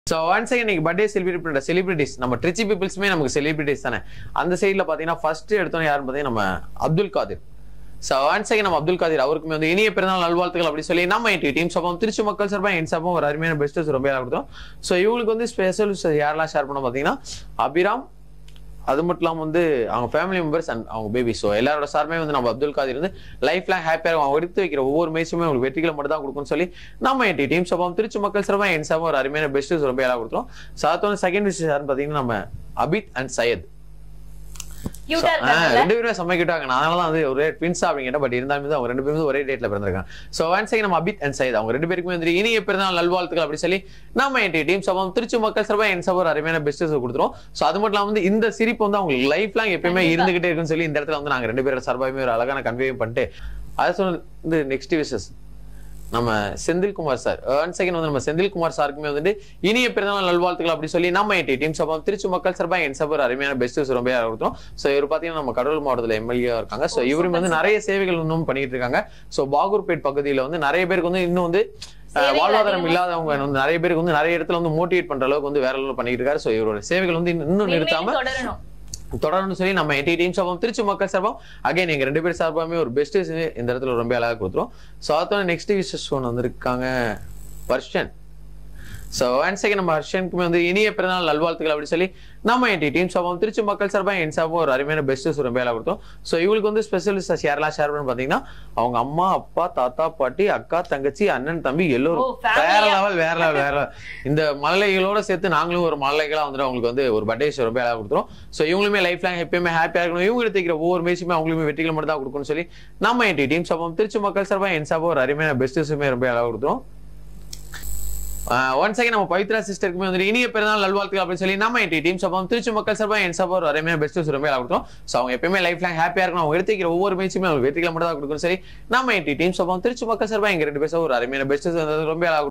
So one second இன்னைக்கு birthday celebrate பண்ற celebrities நம்ம ட்ரிச்சி பீப்புள்ஸுமே நமக்கு செலிபிரிட்டிஸ் தானே அந்த சைடில் பார்த்தீங்கன்னா ஃபர்ஸ்ட் எடுத்தோம் யாருன்னு பார்த்தீங்கன்னா நம்ம Abdul Kadhir so one second நம்ம அப்துல் காதிர் அவருக்குமே வந்து இனிய பிறந்தநாள் நல்வாழ்த்துக்கள் அப்படி சொல்லி நம்ம என் டீம் சபம் திருச்சி மக்கள் சார்பாக என் சபம் ஒரு அருமையான பெஸ்ட் ரொம்ப கொடுத்தோம் ஸோ இவங்களுக்கு வந்து ஸ்பெஷல் யாரெல்லாம் ஷேர் பண்ண பார்த்தீங்கன்னா அபிராம் அது மட்டும் இல்லாமல் வந்து அவங்க ஃபேமிலி மெம்பர்ஸ் அண்ட் அவங்க பேபி ஸோ எல்லாரோட சார்மே வந்து நம்ம அப்துல் காதிர் வந்து லைஃப்லாம் ஹாப்பியாக அவங்க எடுத்து வைக்கிற ஒவ்வொரு மேட்சுமே உங்களுக்கு வெற்றிகளை மட்டும் தான் கொடுக்கும்னு சொல்லி நம்ம என் டீம் சபம் திருச்சி மக்கள் சார்பாக என் சபம் ஒரு அருமையான பெஸ்ட் ரொம்ப எல்லாம் கொடுத்துரும் ஸோ அதோட செகண்ட் விஷயம் யாருன்னு பார்த்தீங்கன்னா நம்ம அபித் அண்ட் சையத் கியூட்டா ஆ, இருக்காங்கல்ல ரெண்டு பேருமே செம்ம கிட்டாங்க அதனால தான் வந்து ஒரே ட்வின்ஸ் அப்படின்னு கேட்டா பட் இருந்தாலுமே வந்து அவங்க ரெண்டு பேரும் ஒரே டேட்ல பிறந்திருக்காங்க சோ ஒன் செகண்ட் நம்ம அபித் அண்ட் சைத் அவங்க ரெண்டு பேருக்குமே வந்து இனிய பிறந்தநாள் நல்வாழ்த்துக்கள் அப்படி சொல்லி நம்ம என் டீம் சபம் திருச்சி மக்கள் சார்பா என் சபா ஒரு அருமையான பெஸ்ட் கொடுத்துரும் சோ அது மட்டும் இல்லாம வந்து இந்த சிரிப்பு வந்து அவங்களுக்கு லைஃப் லாங் எப்பயுமே கண்டிப்பா. இருந்துகிட்டே இருக்குன்னு சொல்லி இந்த இடத்துல வந்து நாங்க ரெண்டு பேரோட சார்பாகவே ஒரு அழகான கன்வேயும் பண்ணிட்டு அதை சொன்ன நெக்ஸ்ட் விஷஸ் நம்ம செந்தில்குமார் சார் ஒன் செகண்ட் வந்து நம்ம செந்தில்குமார் சாருக்குமே வந்துட்டு இனிய பிறந்தநாள் நல்வாழ்த்துக்கள் அப்படி சொல்லி நம்ம என் டீம் சபா திருச்சி மக்கள் சார்பா என் சபா ஒரு அருமையான பெஸ்ட் ரொம்ப கொடுத்தோம் ஸோ இவர் பார்த்தீங்கன்னா நம்ம கடலூர் மாவட்டத்தில் எம்எல்ஏ இருக்காங்க ஸோ ஓ, இவரும் super, வந்து நிறைய சேவைகள் இன்னும் பண்ணிட்டு இருக்காங்க ஸோ பாகூர்பேட் பகுதியில் வந்து நிறைய பேருக்கு வந்து இன்னும் வந்து அஹ், சேவைகள் வாழ்வாதாரம் அதிகமா- இல்லாதவங்க வந்து நிறைய பேருக்கு வந்து நிறைய இடத்துல வந்து மோட்டிவேட் பண்ற அளவுக்கு வந்து வேற லெவலில் பண்ணிட்டு இருக்காரு ஸோ இவரோட சேவைகள் வந்து இன்னும் மென்மேலும் நிறுத்தாம தொடரணும் தொடரணும்னு சொல்லி நம்ம என்டி டீம் சார்பாகவும் திருச்சி மக்கள் சார்பாகவும் அகைன் எங்க ரெண்டு பேர் சார்பாகவே ஒரு பெஸ்ட் இந்த இடத்துல ரொம்ப அழகாக கொடுத்துரும் ஸோ அதோட நெக்ஸ்ட் விஷஸ் ஒன்று வந்திருக்காங்க வர்ஷன் ஸோ ஒன் செகண்ட் நம்ம ஹர்ஷனுக்குமே வந்து இனிய பிறந்தநாள் நல்வாழ்த்துக்கள் அப்படி சொல்லி நம்ம என் டீம் சார்பாகவும் திருச்சி மக்கள் சார்பாக என் சார்பாக ஒரு அருமையான பெஸ்ட் ரொம்ப வேலை கொடுத்தோம் ஸோ இவங்களுக்கு வந்து ஸ்பெஷலிஸ்ட் யாரெல்லாம் ஷேர் பண்ணு பார்த்தீங்கன்னா அவங்க அம்மா அப்பா தாத்தா பாட்டி அக்கா தங்கச்சி அண்ணன் தம்பி ஓ, எல்லோரும் family வேற ஆ? லெவல் வேற level, வேற level. இந்த மலைகளோட சேர்த்து நாங்களும் ஒரு மலைகளா வந்துட்டு அவங்களுக்கு வந்து ஒரு பர்த்டே ரொம்ப வேலை கொடுத்துரும் ஸோ இவங்களுமே லைஃப் லாங் எப்பயுமே ஹாப்பியா இருக்கணும் இவங்க எடுத்துக்கிற ஒவ்வொரு மேட்சுமே அவங்களுமே வெற்றிகள் மட்டும் தான் கொடுக்கணும்னு சொல்லி நம்ம என் டீம் சார்பாகவும் திருச்சி மக்கள் சார்பாக என் சார்பாக ஒரு அருமையான பெஸ்ட்டுமே ரொம்ப வேலை கொடுத்துரும் ஒன் செகண்ட் நம்ம பவித்ரா சிஸ்டருக்குமே வந்து இனிய பிறந்தநாள் நல்வாழ்த்துக்கள் அப்படின்னு சொல்லி நம்ம என் டீம் சபம் திருச்சி மக்கள் சார்பா என் சபா ஒரு அருமையான பெஸ்ட் ரொம்ப கொடுத்தோம் ஸோ அவங்க எப்பயுமே லைஃப் லாங் ஹாப்பியா இருக்கணும் அவங்க எடுத்துக்கிற ஒவ்வொரு மேட்சுமே அவங்க வெற்றிகளை மட்டும் தான் கொடுக்கணும் சரி நம்ம என் டீம் சபம் திருச்சி மக்கள் சார்பா எங்க ரெண்டு பேரும் ஒரு அருமையான பெஸ்ட் ரொம்ப